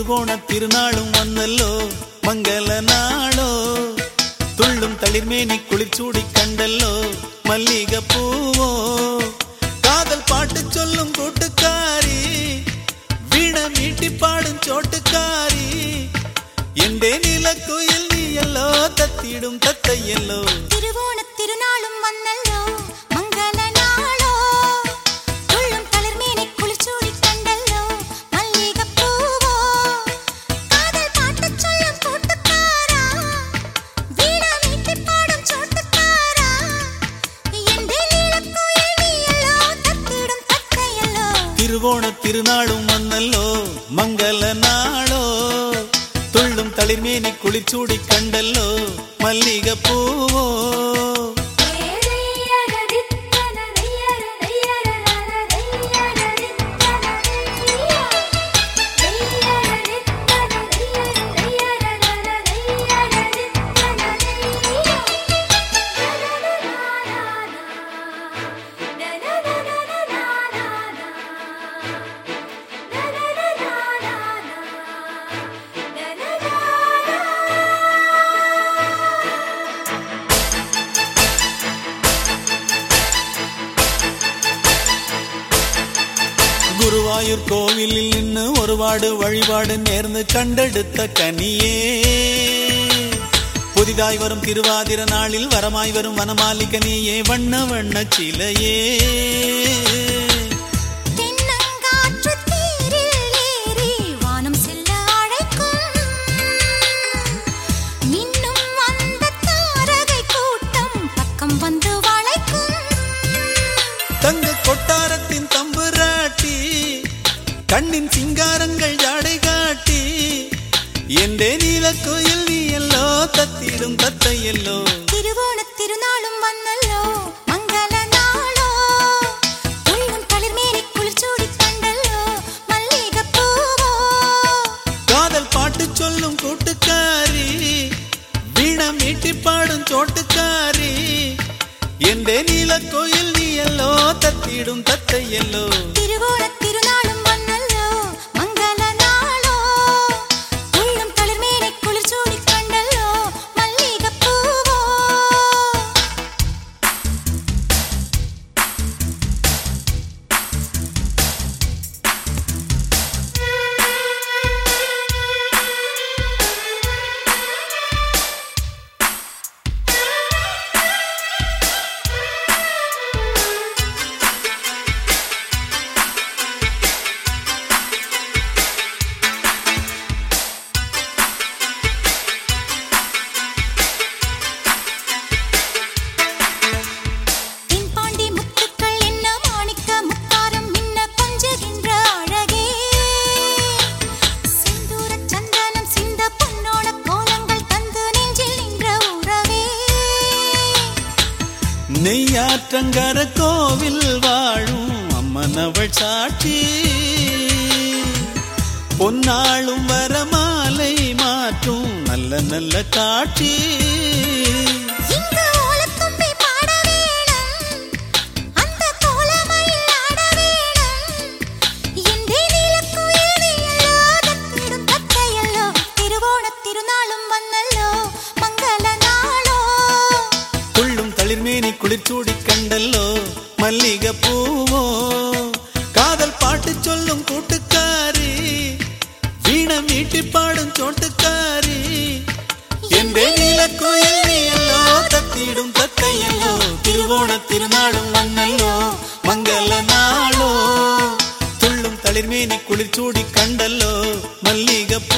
திருவோண திருநாளும் வந்தல்லோ மங்கள நாளோ துள்ளும் தளிர்மேனி குளிர்ச்சூடி கண்டல்லோ மல்லிகை பூவோ காதல் பாட்டு சொல்லும் கூட்டுக்காரி வீண மீட்டி பாடும் சோட்டுக்காரி எண்டே நிலக்குயில் நீ எல்லோ தத்திடும் தத்தை எல்லோ திருவோணத் திருநாளும் வந்தல்லோ மங்கள நாளோ துள்ளும் தளிர்மேனி குளிர்ச்சூடி கண்டல்லோ மல்லிகைப் பூவோ காதல் பாட்டுச் சொல்லும் கூட்டுக்காரா வீணா மீட்டிப் பாடும் சோட்டுக்காரா எந்தே நீலக்குயில் நீ எல்லோ தத்திடும் தத்தையல்லோ திருவோண திருநாளும் வந்தல்லோ மங்கள நாளோ துள்ளும் தளிர்மேனி குளிர்ச்சூடி கண்டல்லோ மல்லிகை பூவோ குருவாயூர் கோவிலில் நின்னு ஒரு வாடு வழிபாடு நேர்ந்து கண்டெடுத்த கனியே புதிதாய் வரும் திருவாதிர நாளில் வரமாய் வரும் வனமாலிகனியே வண்ண வண்ண சிலையே தென்னங்காற்றுத் தேரில் ஏறி வானம் செல்ல அழைக்கும். மின்னும் அந்த தாரகை கூட்டம் பக்கம் வந்து வளைக்கும். தங்க கொட்டாரத்தின் தம்புராட்டி கண்ணின் சிங்காரங்கள் ஜாடை காட்டி எண்டே நீல கோயில் நீ எல்லோ தத்திடும் தத்தை எல்லோ திருவோணத் திருநாளும் வந்தல்லோ, மங்கள நாளோ. துள்ளும் தளிர்மேனி குளிர்ச்சூடிக் கண்டல்லோ, மல்லிகைப் பூவோ. காதல் பாட்டு சொல்லும் கூட்டுக்காரி வீண மீட்டி பாடும் சோட்டுக்காரி எண்டே நீல கோயில் நீ எல்லோ தத்திடும் தத்தை எல்லோ திருவோணத் திருநாளும் வந்தல்லோ, மங்கள நாளோ. துள்ளும் தளிர்மேனி குளிர்ச்சூடிக் கண்டல்லோ, மல்லிகைப் பூவோ. தென்பாண்டி முத்துக்கள் என்ன மாணிக்க முத்தாரம் மின்ன கொஞ்சுகின்ற அழகே செந்தூரச் சந்தனம் சிந்த பொன்னோட கோலங்கள் தந்து நெஞ்சில் நின்ற உறவே நெய்யாற்றங்கர கோவில் வாழும் அம்மனவள் சாட்சி பொன்னாளும் வரமாலை மாற்றும் நல்ல நல்ல காட்சி இங்கு ஓலத்தும்பி பாட வேணும் அந்த கோலமயில் ஆட வேணும் எந்தே நீலக்குயில் நீ எல்லோ தத்திடும் தத்தையல்லோ திருவோணத் திருநாளும் வந்தல்லோ மங்கள நாளோ துள்ளும் தளிர்மேனி குளிர்ச்சூடி கண்டல்லோ மல்லிகை பூவோ காதல் பாட்டு சொல்லும் கூட்டுக்காரி வீண மீட்டி பாடும் சோட்டுக்காரி எந்தே நீல கோயில் நீ எல்லோ தத்திடும் தத்தையல்லோ திருவோண திருநாளும் மண்ணல்லோ மங்கள நாளோ துள்ளும் தளிர்மேனி குளிர்ச்சூடி கண்டல்லோ மல்லிகை